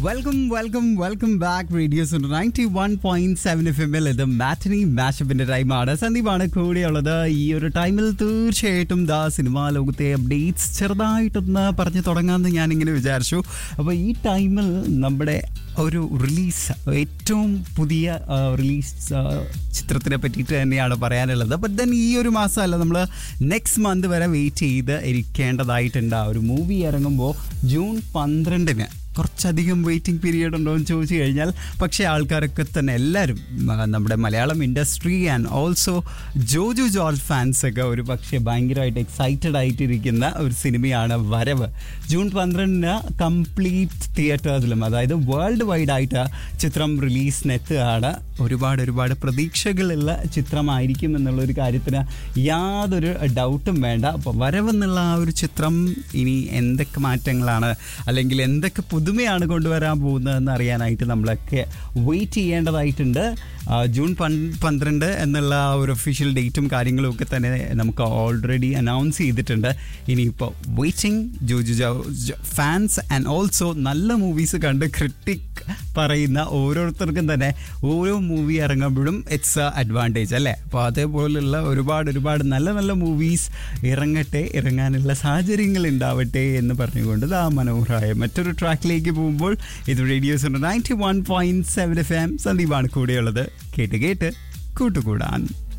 welcome welcome welcome back radios ninety one point seven F എമ്മിൽ ഇത് matinee മാഷപ്പിന്റെ ടൈമാണ് സന്ദീപാണ് കൂടെയുള്ളത് ഈ ഒരു ടൈമിൽ തീർച്ചയായിട്ടും ദാ സിനിമാ ലോകത്തെ അപ്ഡേറ്റ്സ് ചെറുതായിട്ടൊന്ന് പറഞ്ഞു തുടങ്ങാമെന്ന് ഞാനിങ്ങനെ വിചാരിച്ചു അപ്പോൾ ഈ ടൈമിൽ നമ്മുടെ ഒരു റിലീസ് ഏറ്റവും പുതിയ റിലീസ് ചിത്രത്തിനെ പറ്റിയിട്ട് തന്നെയാണ് പറയാനുള്ളത് ബട്ട് ദെൻ ഈ ഒരു മാസമല്ല നമ്മൾ നെക്സ്റ്റ് മന്ത് വരെ വെയിറ്റ് ചെയ്ത് ഇരിക്കേണ്ടതായിട്ടുണ്ട് ആ ഒരു മൂവി ഇറങ്ങുമ്പോൾ ജൂൺ പന്ത്രണ്ടിന് കുറച്ചധികം വെയിറ്റിംഗ് പീരീഡ് ഉണ്ടോ എന്ന് ചോദിച്ചു കഴിഞ്ഞാൽ പക്ഷേ ആൾക്കാരൊക്കെ തന്നെ എല്ലാവരും ആ, നമ്മുടെ Malayalam industry and also Joju George fans ഒക്കെ ഒരു പക്ഷേ ഭയങ്കരമായിട്ട് എക്സൈറ്റഡ് ആയിട്ടിരിക്കുന്ന ഒരു സിനിമയാണ് വരവ് ജൂൺ പന്ത്രണ്ടിന് കംപ്ലീറ്റ് തിയേറ്റേഴ്സിലും അതായത് വേൾഡ് വൈഡ് ആയിട്ട് ചിത്രം റിലീസിന് എത്തുകയാണ് ഒരുപാട് ഒരുപാട് പ്രതീക്ഷകളുള്ള ചിത്രമായിരിക്കും എന്നുള്ളൊരു കാര്യത്തിന് യാതൊരു ഡൗട്ടും വേണ്ട അപ്പോൾ വരവെന്നുള്ള ആ ഒരു ചിത്രം ഇനി എന്തൊക്കെ മാറ്റങ്ങളാണ് അല്ലെങ്കിൽ എന്തൊക്കെ പുതുമയാണ് കൊണ്ടുവരാൻ പോകുന്നതെന്ന് അറിയാനായിട്ട് നമ്മളൊക്കെ വെയിറ്റ് ചെയ്യേണ്ടതായിട്ടുണ്ട് ആ, ജൂൺ പൻ പന്ത്രണ്ട് എന്നുള്ള ആ ഒരു ഒഫീഷ്യൽ ഡേറ്റും കാര്യങ്ങളും ഒക്കെ തന്നെ നമുക്ക് ഓൾറെഡി അനൗൺസ് ചെയ്തിട്ടുണ്ട് ഇനിയിപ്പോൾ waiting Joju fans and also നല്ല മൂവീസ് കണ്ട് ക്രിട്ടിക് പറയുന്ന ഓരോരുത്തർക്കും തന്നെ ഓരോ മൂവി ഇറങ്ങുമ്പോഴും ഇറ്റ്സ് എ അഡ്വാൻറ്റേജ് അല്ലേ അപ്പോൾ അതേപോലുള്ള ഒരുപാട് ഒരുപാട് നല്ല നല്ല മൂവീസ് ഇറങ്ങട്ടെ ഇറങ്ങാനുള്ള സാഹചര്യങ്ങൾ ഉണ്ടാവട്ടെ എന്ന് പറഞ്ഞുകൊണ്ട് ആ മനോഹരമായ മറ്റൊരു ട്രാക്കിലേക്ക് പോകുമ്പോൾ ഇത് radios ninety one point seven F M സന്ദീപാണ് കൂടെയുള്ളത് കേട്ട് കേട്ട് കൂട്ടുകൂടാൻ